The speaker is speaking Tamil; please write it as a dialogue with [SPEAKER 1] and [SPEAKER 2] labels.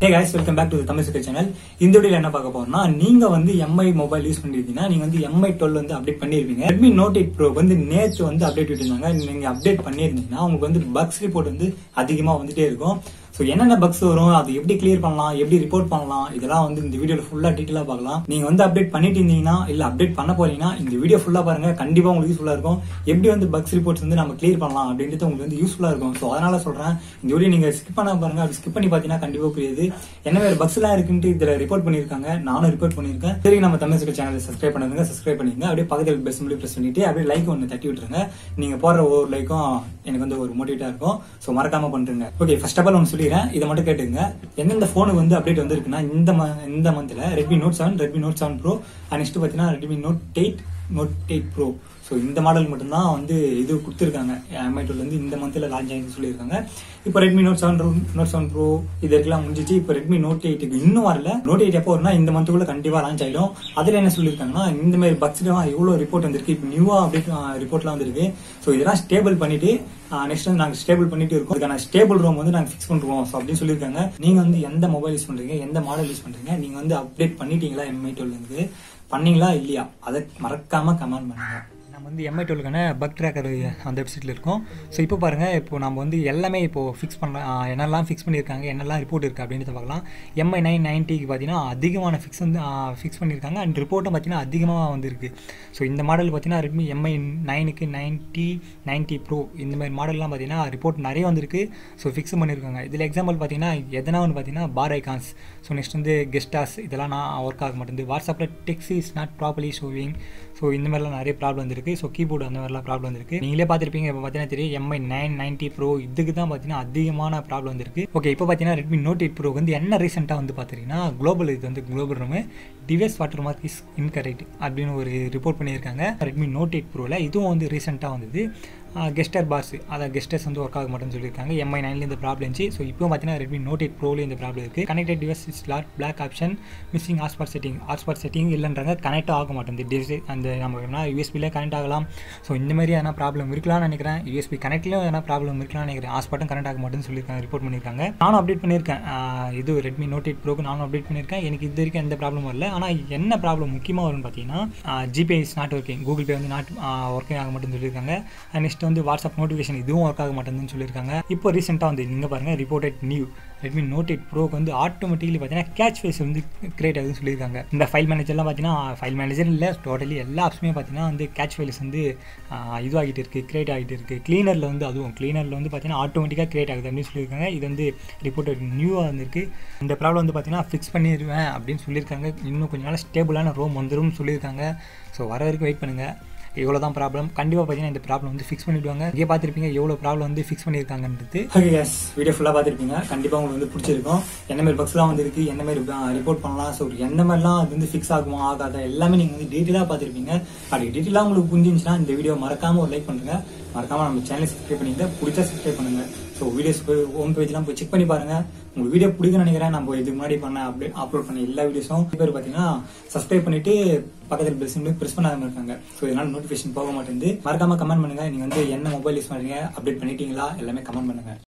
[SPEAKER 1] hey guys welcome back to Tamil சிக்கல் சேனல் இந்த வீடியோல என்ன பார்க்க போறோம்னா நீங்க வந்து எம்ஐ மொபைல் யூஸ் பண்ணிருந்தீங்கன்னா நீங்க வந்து எம்ஐ டுவெல் வந்து அப்டேட் பண்ணிருப்பீங்க ரெட்மி நோட் எயிட் ப்ரோ வந்து நேற்று வந்து அப்டேட் விட்டுருந்தாங்க நீங்க அப்டேட் பண்ணிருந்தீங்கன்னா உங்களுக்கு வந்து பக்ஸ் ரிப்போர்ட் வந்து அதிகமா வந்துட்டே இருக்கும் ஸோ என்னென்ன பக்ஸ் வரும் அது எப்படி கிளியர் பண்ணலாம் எப்படி ரிப்போர்ட் பண்ணலாம் இதெல்லாம் வந்து இந்த வீடியோல ஃபுல்லா டீட்டெயிலாக பார்க்கலாம் நீங்க வந்து அப்டேட் பண்ணிட்டு இருந்தீங்கன்னா இல்ல அப்டேட் பண்ண போறீங்கன்னா இந்த வீடியோ ஃபுல்லா பாருங்க கண்டிப்பா உங்களுக்கு யூஸ்ஃபுல்லா இருக்கும் எப்படி வந்து பக்ஸ் ரிப்போர்ட்ஸ் வந்து நம்ம கிளியர் பண்ணலாம் அப்படின்றது உங்களுக்கு வந்து யூஸ்ஃபுல்லா இருக்கும் ஸோ அதனால சொல்றேன் இந்த வீடியோ நீங்க ஸ்கிப் பண்ண பாருங்க அப்படி ஸ்கிப் பண்ணி பார்த்தீங்கன்னா கண்டிப்பா புரியுது என்ன வேற பக்ஸ் எல்லாம் இருக்குன்ட்டு இதுல ரிப்போர்ட் பண்ணிருக்காங்க நானும் ரிப்போர்ட் பண்ணிருக்கேன் சரி நம்ம தமிழ் சிக்கல் சேனல் சப்ஸ்கிரைப் பண்ணுங்க சப்ஸ்கிரைப் பண்ணிருங்க அப்படியே பக்கத்தில் பெஸ்ட் சிம்பிளி பிரஸ் பண்ணிட்டு அப்படியே லைக் ஒன்று தட்டி விட்டுருங்க நீங்க போடுற ஒவ்வொரு லைக்கும் எனக்கு வந்து ஒரு மோட்டிவேட்டா இருக்கும் ஸோ மறக்காம பண்றீங்க ஓகே ஃபர்ஸ்ட் ஆஃப் ஆல் ஒன்று சொல்லிடுறேன் இதை மட்டும் கேட்டுங்க எந்தெந்த ஃபோனுக்கு வந்து அப்டேட் வந்திருக்குன்னா இந்த ம- இந்த மந்த்ல Redmi note seven Redmi note seven pro next பார்த்தீங்கன்னா Redmi note eight note eight pro so இந்த மாடல் மட்டும்தான் வந்து இது கொடுத்துருக்காங்க எம்ஐ டுவெல் வந்து இந்த மந்த்ல லான்ச் ஆகின்னு சொல்லியிருக்காங்க இப்போ Redmi note seven note seven pro இது இருக்கலாம் முடிஞ்சிச்சு இப்போ ரெட்மி நோட் எயிட்டுக்கு இன்னும் வரல நோட் எயிட் எப்போ வரும்னா இந்த மந்த்துக்குள்ள கண்டிப்பா லான்ச் ஆயிடும் அதுல என்ன சொல்லியிருக்காங்கன்னா இந்த மாதிரி பக்ஸ்லாம் எவ்வளவு ரிப்போர்ட் வந்திருக்கு இப்போ நியூவா அப்டேட் ரிப்போர்ட்லாம் வந்திருக்கு ஸோ இதெல்லாம் ஸ்டேபிள் பண்ணிட்டு நெக்ஸ்ட் வந்து நாங்கள் ஸ்டேபிள் பண்ணிட்டு இருக்கோம் அதுக்கான ஸ்டேபிள் ரோம் வந்து நாங்கள் ஃபிக்ஸ் பண்ணுவோம் ஸோ அப்படின்னு சொல்லியிருக்காங்க நீங்க வந்து எந்த மொபைல் யூஸ் பண்றீங்க எந்த மாடல் யூஸ் பண்றீங்க நீங்க வந்து அப்டேட் பண்ணிட்டீங்களா எம்ஐ டுவெல் இருந்து பண்ணீங்களா இல்லையா அதை மறக்காம கமெண்ட் பண்ணுங்க நம்ம வந்து எம்ஐ டுவெல்க்கான பக் ட்ராக்கர் அந்த வெப்சைட்டில் இருக்கும் ஸோ இப்போ பாருங்கள் இப்போ நம்ம வந்து எல்லாமே இப்போ ஃபிக்ஸ் பண்ண என்னெல்லாம் ஃபிக்ஸ் பண்ணியிருக்காங்க என்னெல்லாம் ரிப்போர்ட் இருக்குது அப்படின்றத பார்க்கலாம் எம்ஐ நைன் நைன்ட்டிக்கு பார்த்தீங்கன்னா அதிகமான ஃபிக்ஸ் வந்து ஃபிக்ஸ் பண்ணியிருக்காங்க அண்ட் ரிப்போர்ட்டும் பார்த்தீங்கன்னா அதிகமாக வந்திருக்கு ஸோ இந்த மாடல் பார்த்தீங்கன்னா ரெட்மி எம்ஐ நைனுக்கு நைன்ட்டி நைன்ட்டி ப்ரோ இந்த மாதிரி மாடல்லாம் பார்த்தீங்கன்னா ரிப்போர்ட் நிறைய வந்திருக்கு ஸோ ஃபிக்ஸ் பண்ணியிருக்காங்க இதில் எக்ஸாம்பிள் பார்த்தீங்கன்னா எதனா ஒன்று பார்த்தீங்கன்னா பார் ஐகான்ஸ் ஸோ நெக்ஸ்ட் வந்து கெஸ்டாஸ் இதெல்லாம் நான் ஒர்க் ஆக மாட்டேங்குது வாட்ஸ்அப்பில் text is not properly showing so இந்த மாதிரிலாம் நிறைய ப்ராப்ளம் வந்திருக்கு ஸோ கீபோர்டு அந்த மாதிரிலாம் ப்ராப்ளம் வந்திருக்கு நீங்களே பார்த்துருப்பீங்க இப்போ பார்த்தீங்கன்னா தெரியும் எம்ஐ நைன் நைன்ட்டி ப்ரோ இதுக்கு தான் பார்த்தீங்கன்னா அதிகமான ப்ராப்ளம் வந்திருக்கு ஓகே இப்போ பார்த்தீங்கன்னா ரெட்மி நோட் எயிட் ப்ரோ வந்து என்ன ரீசெண்டாக வந்து பார்த்தீங்கன்னா குளோபல் இது வந்து global ROM device water mark is incorrect அப்படின்னு ஒரு ரிப்போர்ட் பண்ணியிருக்காங்க ரெட்மி நோட் எயிட் ப்ரோவில் இதுவும் வந்து ரீசெண்டாக வந்தது கெஸ்டர் பார்ஸ் அதாவது கெஸ்டர்ஸ் வந்து ஒர்க் ஆக மாட்டேன்னு சொல்லியிருக்காங்க எம்ஐ நைன்ல இந்த ப்ராப்ளம் இருந்துச்சு ஸோ இப்போ பார்த்தீங்கன்னா ரெட்மி நோட் எயிட் ப்ரோவில் இந்த ப்ராப்ளம் இருக்குது connected device is lot block option missing hotspot setting hotspot setting இல்லைன்றாங்க கனெக்ட் ஆக மாட்டேங்குது டிவைஸ் அந்த நம்ம யூஎஸ்பியில் கனெக்ட் ஆகலாம் ஸோ இந்த மாதிரி எதனா ப்ராப்ளம் இருக்கலாம்னு நினைக்கிறேன் யூஎஸ்பி கனெக்ட்லையும் எதனா ப்ராப்ளம் இருக்கலாம்னு நினைக்கிறேன் ஹாட்ஸ்பாட்டும் கனெக்ட் ஆக மாட்டேன்னு சொல்லியிருக்காங்க ரிப்போர்ட் பண்ணியிருக்காங்க நானும் அப்டேட் பண்ணியிருக்கேன் ஆஹ் இது ரெட்மி நோட் எயிட் ப்ரோக்கு நானும் அப்டேட் பண்ணியிருக்கேன் எனக்கு இது வரைக்கும் எந்த ப்ராப்ளமும் வரல ஆனால் என்ன ப்ராப்ளம் முக்கியமாக வரும்னு பார்த்தீங்கன்னா GPay is not working Google Pay வந்து நாட் ஒர்க்கிங் ஆக மாட்டேன்னு சொல்லியிருக்காங்க நெக்ஸ்ட் வந்து வாட்ஸ்அப் நோட்டிஃபிகேஷன் இதுவும் ஒர்க் ஆக மாட்டேங்குதுன்னு சொல்லியிருக்காங்க இப்போ ரீசெண்டாக வந்து நீங்கள் பாருங்கள் reported new Redmi note eight ப்ரோக்கு வந்து ஆட்டோமேட்டிக்கலி பார்த்தீங்கன்னா கேட்ச் ஃபேஸ் வந்து கிரியேட் ஆகுதுன்னு சொல்லியிருக்காங்க இந்த ஃபைல் மேனேஜர்லாம் பார்த்தீங்கன்னா ஃபைல் மேனேஜர் இல்லை டோட்டலி எல்லா ஆப்ஸுமே பார்த்தீங்கன்னா வந்து கேட்ச் ஃபைல்ஸ் வந்து ஆஹ், இதுவாகிட்டு இருக்குது கிரியேட் ஆகிட்டு இருக்குது க்ளீனரில் வந்து அதுவும் க்ளீனரில் வந்து பார்த்தீங்கன்னா ஆட்டோமேட்டிக்காக கிரியேட் ஆகுது அப்படின்னு சொல்லியிருக்காங்க இது வந்து ரிப்போர்ட்டட் நியூவாக வந்திருக்கு இந்த ப்ராப்ளம் வந்து பார்த்தீங்கன்னா ஃபிக்ஸ் பண்ணிடுவேன் அப்படின்னு சொல்லியிருக்காங்க இன்னும் கொஞ்ச நாள் ஸ்டேபிளான ரோம் வந்துடும் சொல்லியிருக்காங்க ஸோ வர வரைக்கும் வெயிட் பண்ணுங்கள் இவ்வளோ தான் ப்ராப்ளம் கண்டிப்பாக பார்த்தீங்கன்னா இந்த ப்ராப்ளம் வந்து ஃபிக்ஸ் பண்ணிவிடுவாங்க இங்கே பார்த்துருப்பீங்க எவ்வளோ ப்ராப்ளம் வந்து ஃபிக்ஸ் பண்ணியிருக்காங்கன்றது ஓகே எஸ் வீடியோ ஃபுல்லாக பார்த்துருப்பீங்க கண்டிப்பாக உங்களுக்கு வந்து பிடிச்சிருக்கும் என்ன மாதிரி பக்ஸ்லாம் வந்துருக்கு என்ன மாதிரி ரிப்போர்ட் பண்ணலாம் ஸோ எந்த மாதிரிலாம் அது வந்து ஃபிக்ஸ் ஆகுமா ஆகாதா எல்லாமே நீங்கள் வந்து டீட்டெயிலாக பார்த்துருப்பீங்க அப்படி டீட்டெயிலாக உங்களுக்கு புரிஞ்சிருந்துச்சுன்னா இந்த வீடியோ மறக்காம ஒரு லைக் பண்ணுங்க மறக்காம நம்ம சேனலை சப்ஸ்கிரைப் பண்ணிங்க பிடிச்சா சப்ஸ்கிரைப் பண்ணுங்க ஸோ வீடியோஸ் போய் ஹோம் பேஜ்லாம் போய் செக் பண்ணி பாருங்க உங்களுக்கு வீடியோ பிடிக்கும்னு நினைக்கிறேன் நம்ம இதுக்கு முன்னாடி பண்ண அப்டேட் அப்லோட் பண்ண எல்லா வீடியோஸும் பேர் பார்த்தீங்கன்னா சப்ஸ்கிரைப் பண்ணிட்டு பக்கத்தில் பெல் சிம்பிள் ப்ரெஸ் பண்ணாம இருக்காங்க ஸோ இதனால நோட்டிஃபிகேஷன் போக மாட்டேங்குது மறக்காம கமெண்ட் பண்ணுங்க நீங்க வந்து என்ன மொபைல் யூஸ் பண்றீங்க அப்டேட் பண்ணிட்டீங்களா எல்லாமே கமெண்ட் பண்ணுங்க